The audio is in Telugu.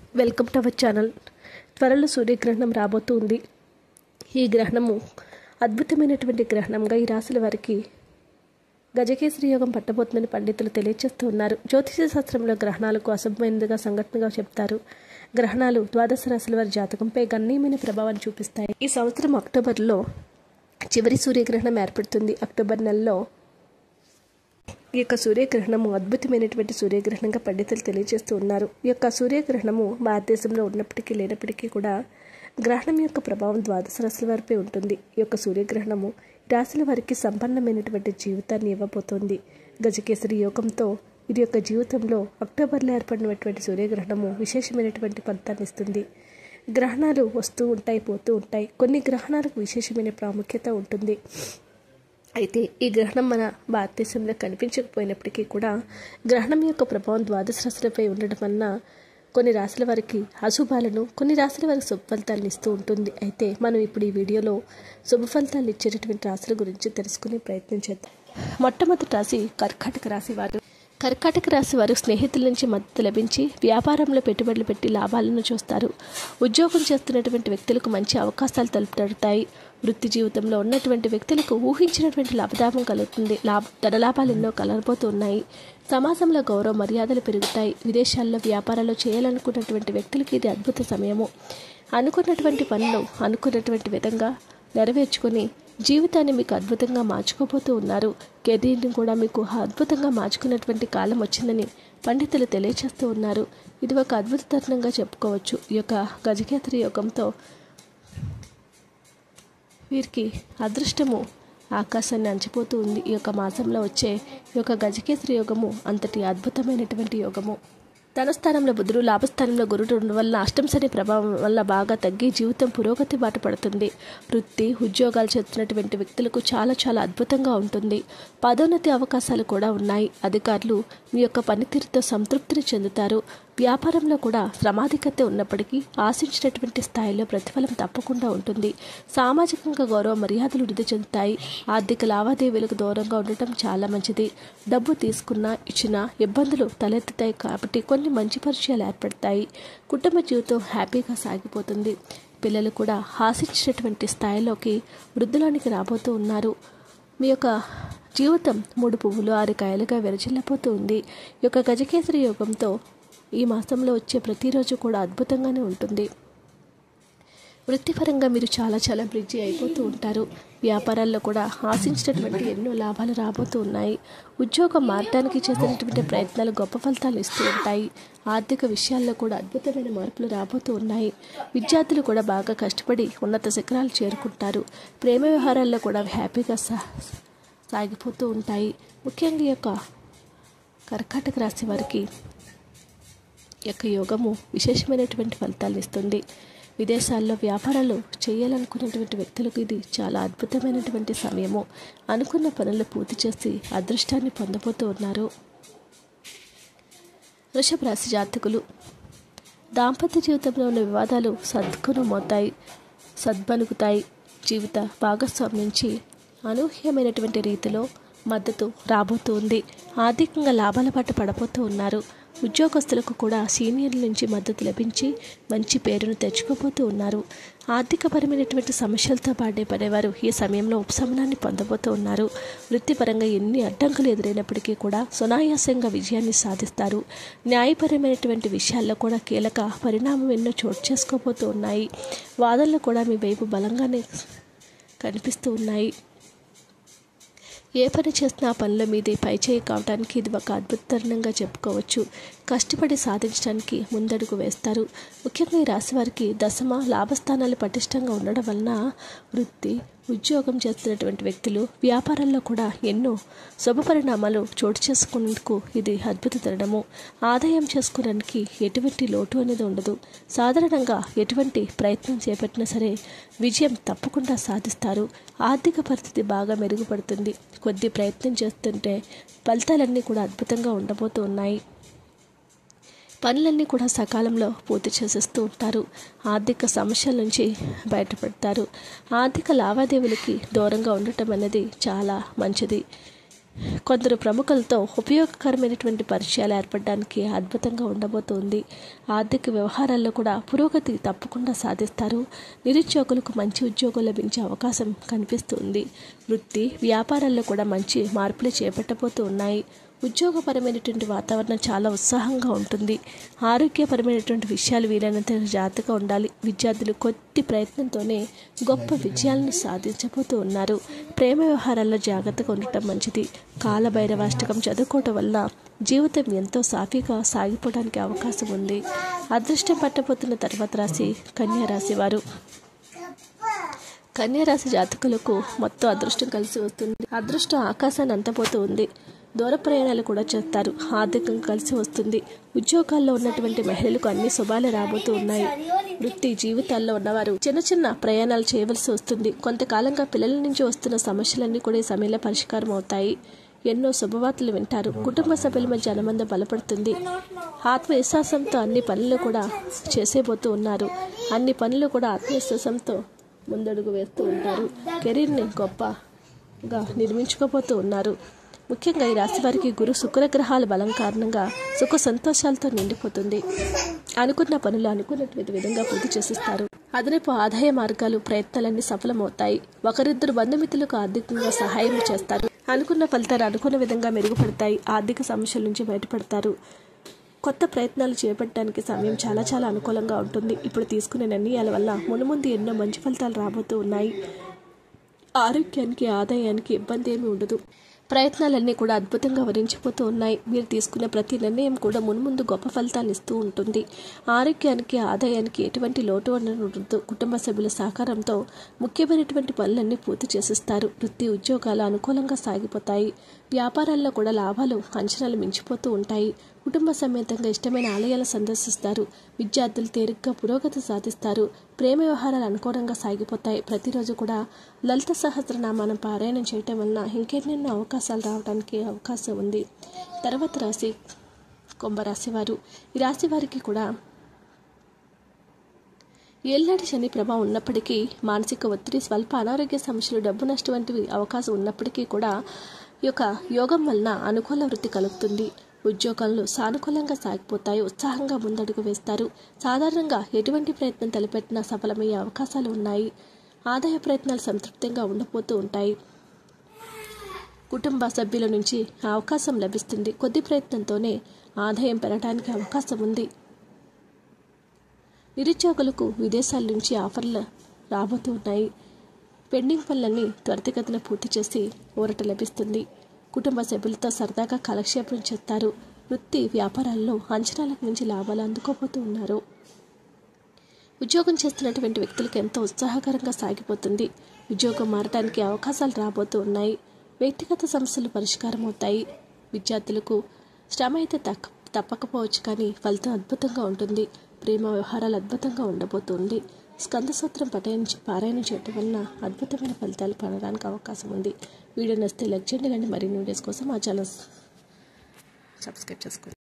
వెల్కమ్ టు అవర్ ఛానల్ త్వరలో సూర్యగ్రహణం రాబోతుంది ఈ గ్రహణము అద్భుతమైనటువంటి గ్రహణంగా ఈ రాశుల వారికి గజకేసరి యోగం పట్టబోతుందని పండితులు తెలియజేస్తూ ఉన్నారు జ్యోతిష శాస్త్రంలో గ్రహణాలకు అసభ్యమైనదిగా సంఘటనగా చెప్తారు గ్రహణాలు ద్వాదశ రాశుల వారి జాతకంపై గణనీయమైన ప్రభావాన్ని చూపిస్తాయి ఈ సంవత్సరం అక్టోబర్లో చివరి సూర్యగ్రహణం ఏర్పడుతుంది అక్టోబర్ నెలలో ఈ యొక్క సూర్యగ్రహణము అద్భుతమైనటువంటి సూర్యగ్రహణంగా పండితులు తెలియజేస్తూ ఉన్నారు ఈ యొక్క సూర్యగ్రహణము భారతదేశంలో ఉన్నప్పటికీ లేనప్పటికీ కూడా గ్రహణం యొక్క ప్రభావం ద్వాదశ రాశుల వారిపై ఉంటుంది ఈ యొక్క సూర్యగ్రహణము రాశుల వారికి సంపన్నమైనటువంటి జీవితాన్ని ఇవ్వబోతోంది గజకేసరి యోగంతో ఇది యొక్క జీవితంలో అక్టోబర్లో ఏర్పడినటువంటి సూర్యగ్రహణము విశేషమైనటువంటి ఫలితాన్ని ఇస్తుంది గ్రహణాలు వస్తూ ఉంటాయి పోతూ ఉంటాయి కొన్ని గ్రహణాలకు విశేషమైన ప్రాముఖ్యత ఉంటుంది అయితే ఈ గ్రహణం మన భారతదేశంలో కనిపించకపోయినప్పటికీ కూడా గ్రహణం యొక్క ప్రభావం ద్వాదశ రాశులపై ఉండడం వలన కొన్ని రాశుల వారికి అశుభాలను కొన్ని రాశుల వారికి శుభ ఫలితాలను ఇస్తూ ఉంటుంది అయితే మనం ఇప్పుడు ఈ వీడియోలో శుభ ఫలితాలు ఇచ్చేటటువంటి రాశుల గురించి తెలుసుకునే ప్రయత్నం చేద్దాం మొట్టమొదటి రాశి కర్కాటక రాశి వారు కర్కాటక రాశి వారు స్నేహితుల నుంచి మద్దతు లభించి వ్యాపారంలో పెట్టుబడులు పెట్టి లాభాలను చూస్తారు ఉద్యోగం చేస్తున్నటువంటి వ్యక్తులకు మంచి అవకాశాలు తలుపుతాయి వృత్తి జీవితంలో ఉన్నటువంటి వ్యక్తులకు ఊహించినటువంటి లాభదాభం కలుగుతుంది లాభ ధనలాభాలు ఎన్నో కలరబోతూ ఉన్నాయి సమాజంలో గౌరవ మర్యాదలు పెరుగుతాయి విదేశాల్లో వ్యాపారాలు చేయాలనుకున్నటువంటి వ్యక్తులకి ఇది అద్భుత సమయము అనుకున్నటువంటి పనులు అనుకున్నటువంటి విధంగా నెరవేర్చుకొని జీవితాన్ని మీకు అద్భుతంగా మార్చుకోబోతూ ఉన్నారు కెరీర్ని కూడా మీకు అద్భుతంగా మార్చుకున్నటువంటి కాలం వచ్చిందని పండితులు తెలియచేస్తూ ఉన్నారు ఇది ఒక అద్భుత తరుణంగా చెప్పుకోవచ్చు ఈ యొక్క గజకేతరి యోగంతో వీరికి అదృష్టము ఆకాశాన్ని అంచిపోతూ ఉంది ఈ యొక్క మాసంలో వచ్చే ఈ యొక్క గజకేసరి యోగము అంతటి అద్భుతమైనటువంటి యోగము ధనస్థానంలో బుధుడు లాభస్థానంలో గురుడు ఉండడం వల్ల అష్టం శని ప్రభావం వల్ల బాగా తగ్గి జీవితం పురోగతి బాట పడుతుంది వృత్తి ఉద్యోగాలు చేస్తున్నటువంటి వ్యక్తులకు చాలా చాలా అద్భుతంగా ఉంటుంది పదోన్నతి అవకాశాలు కూడా ఉన్నాయి అధికారులు మీ యొక్క పనితీరుతో సంతృప్తిని చెందుతారు వ్యాపారంలో కూడా శ్రమాధికత ఉన్నప్పటికీ ఆశించినటువంటి స్థాయిలో ప్రతిఫలం తప్పకుండా ఉంటుంది సామాజికంగా గౌరవ మర్యాదలు వృద్ధి చెందుతాయి ఆర్థిక లావాదేవీలకు దూరంగా ఉండటం చాలా మంచిది డబ్బు తీసుకున్నా ఇచ్చినా ఇబ్బందులు తలెత్తుతాయి కాబట్టి కొన్ని మంచి పరిచయాలు ఏర్పడతాయి కుటుంబ జీవితం హ్యాపీగా సాగిపోతుంది పిల్లలు కూడా ఆశించినటువంటి స్థాయిలోకి వృద్ధులానికి రాబోతూ ఉన్నారు మీ యొక్క జీవితం మూడు పువ్వులు ఆరు కాయలుగా విరచిల్లపోతూ ఉంది ఈ యొక్క గజకేసరి యోగంతో ఈ మాసంలో వచ్చే ప్రతిరోజు కూడా అద్భుతంగానే ఉంటుంది వృత్తిపరంగా మీరు చాలా చాలా బిజీ అయిపోతూ ఉంటారు వ్యాపారాల్లో కూడా ఆశించినటువంటి ఎన్నో లాభాలు రాబోతూ ఉన్నాయి ఉద్యోగం మారడానికి చేసినటువంటి ప్రయత్నాలు గొప్ప ఫలితాలు ఇస్తూ ఉంటాయి ఆర్థిక విషయాల్లో కూడా అద్భుతమైన మార్పులు రాబోతూ ఉన్నాయి విద్యార్థులు కూడా బాగా కష్టపడి ఉన్నత శిఖరాలు చేరుకుంటారు ప్రేమ వ్యవహారాల్లో కూడా హ్యాపీగా సా సాగిపోతూ ఉంటాయి ముఖ్యంగా ఈ యొక్క కర్కాటక రాశి వారికి యొక్క యోగము విశేషమైనటువంటి ఫలితాలు ఇస్తుంది విదేశాల్లో వ్యాపారాలు చేయాలనుకున్నటువంటి వ్యక్తులకు ఇది చాలా అద్భుతమైనటువంటి సమయము అనుకున్న పనులు పూర్తి చేసి అదృష్టాన్ని పొందబోతూ ఉన్నారు వృషభ రాశి జాతకులు దాంపత్య జీవితంలో ఉన్న వివాదాలు సద్గుణమవుతాయి సద్బనుకుతాయి జీవిత భాగస్వామి నుంచి అనూహ్యమైనటువంటి రీతిలో మద్దతు రాబోతుంది ఆర్థికంగా లాభాల పాటు పడబోతూ ఉన్నారు ఉద్యోగస్తులకు కూడా సీనియర్ల నుంచి మద్దతు లభించి మంచి పేరును తెచ్చుకోబోతూ ఉన్నారు ఆర్థికపరమైనటువంటి సమస్యలతో బాడే పడేవారు ఈ సమయంలో ఉపశమనాన్ని పొందబోతూ ఉన్నారు వృత్తిపరంగా ఎన్ని అడ్డంకులు ఎదురైనప్పటికీ కూడా సునాయాసంగా విజయాన్ని సాధిస్తారు న్యాయపరమైనటువంటి విషయాల్లో కూడా కీలక పరిణామం ఎన్నో చోటు చేసుకోబోతూ ఉన్నాయి వాదనలు కూడా మీ వైపు బలంగానే కనిపిస్తూ ఉన్నాయి ఏ పని చేసినా ఆ పనుల మీదే పైచేయి కావడానికి ఇది ఒక అద్భుత తరుణంగా చెప్పుకోవచ్చు కష్టపడి సాధించడానికి ముందడుగు వేస్తారు ముఖ్యంగా ఈ రాశి వారికి దశమ లాభస్థానాలు పటిష్టంగా ఉండడం వలన వృత్తి ఉద్యోగం చేస్తున్నటువంటి వ్యక్తులు వ్యాపారాల్లో కూడా ఎన్నో శుభ పరిణామాలు చోటు చేసుకునేందుకు ఇది అద్భుత తరుణము ఆదాయం చేసుకోవడానికి ఎటువంటి లోటు అనేది ఉండదు సాధారణంగా ఎటువంటి ప్రయత్నం చేపట్టినా సరే విజయం తప్పకుండా సాధిస్తారు ఆర్థిక పరిస్థితి బాగా మెరుగుపడుతుంది కొద్ది ప్రయత్నం చేస్తుంటే ఫలితాలన్నీ కూడా అద్భుతంగా ఉండబోతూ ఉన్నాయి పనులన్నీ కూడా సకాలంలో పూర్తి చేసేస్తూ ఉంటారు ఆర్థిక సమస్యల నుంచి బయటపడతారు ఆర్థిక లావాదేవీలకి దూరంగా ఉండటం అనేది చాలా మంచిది కొందరు ప్రముఖులతో ఉపయోగకరమైనటువంటి పరిచయాలు ఏర్పడడానికి అద్భుతంగా ఉండబోతోంది ఆర్థిక వ్యవహారాల్లో కూడా పురోగతి తప్పకుండా సాధిస్తారు నిరుద్యోగులకు మంచి ఉద్యోగం లభించే అవకాశం కనిపిస్తుంది వృత్తి వ్యాపారాల్లో కూడా మంచి మార్పులు చేపట్టబోతూ ఉన్నాయి ఉద్యోగపరమైనటువంటి వాతావరణం చాలా ఉత్సాహంగా ఉంటుంది ఆరోగ్యపరమైనటువంటి విషయాలు వీలైనంత జాగ్రత్తగా ఉండాలి విద్యార్థులు కొద్ది ప్రయత్నంతోనే గొప్ప విజయాలను సాధించబోతూ ఉన్నారు ప్రేమ వ్యవహారాల్లో జాగ్రత్తగా ఉండటం మంచిది కాలభైరవాష్టకం చదువుకోవటం వల్ల జీవితం ఎంతో సాఫీగా సాగిపోవడానికి అవకాశం ఉంది అదృష్టం పట్టబోతున్న తర్వాత రాశి కన్యా రాశి వారు కన్యారాశి జాతకులకు మొత్తం అదృష్టం కలిసి వస్తుంది అదృష్టం ఆకాశాన్ని అంతపోతూ ఉంది దూర ప్రయాణాలు కూడా చేస్తారు ఆర్థికంగా కలిసి వస్తుంది ఉద్యోగాల్లో ఉన్నటువంటి మహిళలకు అన్ని శుభాలు రాబోతూ ఉన్నాయి వృత్తి జీవితాల్లో ఉన్నవారు చిన్న చిన్న ప్రయాణాలు చేయవలసి వస్తుంది కొంతకాలంగా పిల్లల నుంచి వస్తున్న సమస్యలన్నీ కూడా ఈ సమయంలో పరిష్కారం అవుతాయి ఎన్నో శుభవార్తలు వింటారు కుటుంబ సభ్యుల మధ్య అనుబంధం బలపడుతుంది ఆత్మవిశ్వాసంతో అన్ని పనులు కూడా చేసేబోతూ ఉన్నారు అన్ని పనులు కూడా ఆత్మవిశ్వాసంతో ముందడుగు వేస్తూ ఉంటారు కెరీర్ని గొప్పగా నిర్మించుకోబోతూ ఉన్నారు ముఖ్యంగా ఈ రాశి వారికి గురు శుక్రగ్రహాల బలం కారణంగా సుఖ సంతోషాలతో నిండిపోతుంది అనుకున్న పనులు అనుకున్నటువంటి విధంగా పూర్తి చేసిస్తారు అదనపు ఆదాయ మార్గాలు ప్రయత్నాలన్నీ సఫలమవుతాయి ఒకరిద్దరు బంధుమిత్రులకు ఆర్థికంగా సహాయం చేస్తారు అనుకున్న ఫలితాలు అనుకున్న విధంగా మెరుగుపడతాయి ఆర్థిక సమస్యల నుంచి బయటపడతారు కొత్త ప్రయత్నాలు చేపట్టడానికి సమయం చాలా చాలా అనుకూలంగా ఉంటుంది ఇప్పుడు తీసుకునే నిర్ణయాల వల్ల మునుముందు ఎన్నో మంచి ఫలితాలు రాబోతూ ఉన్నాయి ఆరోగ్యానికి ఆదాయానికి ఇబ్బంది ఏమీ ఉండదు ప్రయత్నాలన్నీ కూడా అద్భుతంగా వరించిపోతూ ఉన్నాయి మీరు తీసుకునే ప్రతి నిర్ణయం కూడా మున్ముందు గొప్ప ఫలితాలు ఇస్తూ ఉంటుంది ఆరోగ్యానికి ఆదాయానికి ఎటువంటి లోటు ఉండదు కుటుంబ సభ్యుల సహకారంతో ముఖ్యమైనటువంటి పనులన్నీ పూర్తి చేసిస్తారు వృత్తి ఉద్యోగాలు అనుకూలంగా సాగిపోతాయి వ్యాపారాల్లో కూడా లాభాలు అంచనాలు మించిపోతూ ఉంటాయి కుటుంబ సమేతంగా ఇష్టమైన ఆలయాలు సందర్శిస్తారు విద్యార్థులు తేలిగ్గా పురోగతి సాధిస్తారు ప్రేమ వ్యవహారాలు అనుకూలంగా సాగిపోతాయి ప్రతిరోజు కూడా లలిత సహస్రనామానం పారాయణం చేయటం వలన ఇంకెన్నెన్నో అవకాశాలు రావడానికి అవకాశం ఉంది తర్వాత రాశి కుంభరాశి వారు ఈ రాశి వారికి కూడా ఏళ్ళనాటి శని ప్రభావం ఉన్నప్పటికీ మానసిక ఒత్తిడి స్వల్ప అనారోగ్య సమస్యలు డబ్బు నష్టం వంటివి అవకాశం ఉన్నప్పటికీ కూడా ఈ యొక్క యోగం వలన అనుకూల వృత్తి కలుగుతుంది ఉద్యోగాలు సానుకూలంగా సాగిపోతాయి ఉత్సాహంగా ముందడుగు వేస్తారు సాధారణంగా ఎటువంటి ప్రయత్నం తలపెట్టినా సఫలమయ్యే అవకాశాలు ఉన్నాయి ఆదాయ ప్రయత్నాలు సంతృప్తంగా ఉండబోతూ ఉంటాయి కుటుంబ సభ్యుల నుంచి అవకాశం లభిస్తుంది కొద్ది ప్రయత్నంతోనే ఆదాయం పెరగడానికి అవకాశం ఉంది నిరుద్యోగులకు విదేశాల నుంచి ఆఫర్లు రాబోతూ ఉన్నాయి పెండింగ్ పనులన్నీ త్వరితగతిన పూర్తి చేసి ఊరట లభిస్తుంది కుటుంబ సభ్యులతో సరదాగా కాలక్షేపం చేస్తారు వృత్తి వ్యాపారాల్లో అంచనాలకు మించి లాభాలు అందుకోబోతూ ఉన్నారు ఉద్యోగం చేస్తున్నటువంటి వ్యక్తులకు ఎంతో ఉత్సాహకరంగా సాగిపోతుంది ఉద్యోగం మారడానికి అవకాశాలు రాబోతూ ఉన్నాయి వ్యక్తిగత సమస్యలు పరిష్కారం అవుతాయి విద్యార్థులకు శ్రమ అయితే తక్క తప్పకపోవచ్చు కానీ ఫలితం అద్భుతంగా ఉంటుంది ప్రేమ వ్యవహారాలు అద్భుతంగా ఉండబోతుంది స్కంద సూత్రం పఠయించి పారాయణం చేయటం వలన అద్భుతమైన ఫలితాలు పొందడానికి అవకాశం ఉంది వీడియో నచ్చితే లైక్ చేయండి ఇలాంటి మరిన్ని వీడియోస్ కోసం మా ఛానల్ సబ్స్క్రైబ్ చేసుకోండి